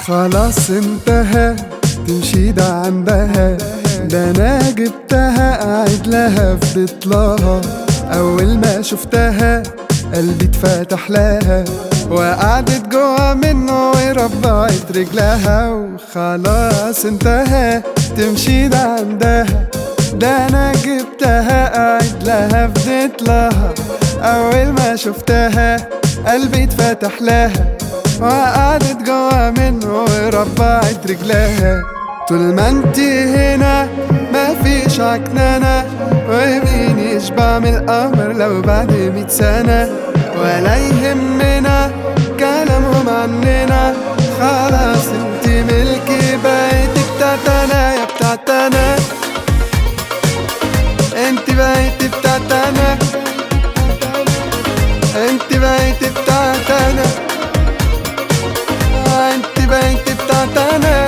خلاص انتهى تمشي ده عندها ده انا جبتها قاعد لها فضيت لها اول ما شفتها قلبي اتفتح لها وقعدت جوا منه وربعت رجلها وخلاص انتهى تمشي ده عندها ده انا جبتها قاعد لها فضيت لها اول ما شفتها قلبي اتفتح لها وقعدت جوا منه وربعت رجلها طول ما انتي هنا مفيش عكنانة ومين يشبع من القمر لو بعد مية سنة ولا يهمنا كلامهم عننا خلاص انتي ملكي بقيتي بتاعتنا يا بتاعتنا انتي بقيتي بتاعتنا انتي بقيتي بتاعتنا انتي بقيتي بتاعتنا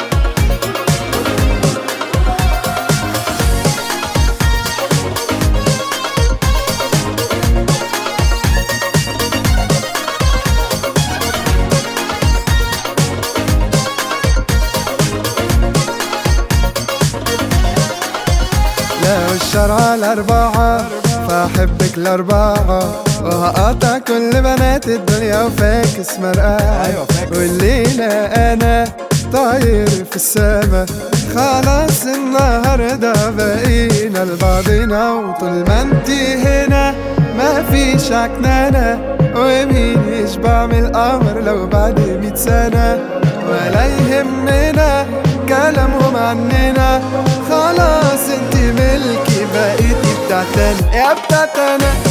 لو الشرع الأربعة فأحبك الأربعة وهقطع كل بنات الدنيا وفاكس مرقعة أيوة فاكس. والليلة أنا طاير في السما خلاص النهاردة بقينا لبعضنا وطول ما انتي هنا مفيش عكنانة ومين يشبع من القمر لو بعد مية سنة ولا يهمنا كلامهم عننا خلاص انتي ملكي بقيتي بتاعتنا يا بتاعتنا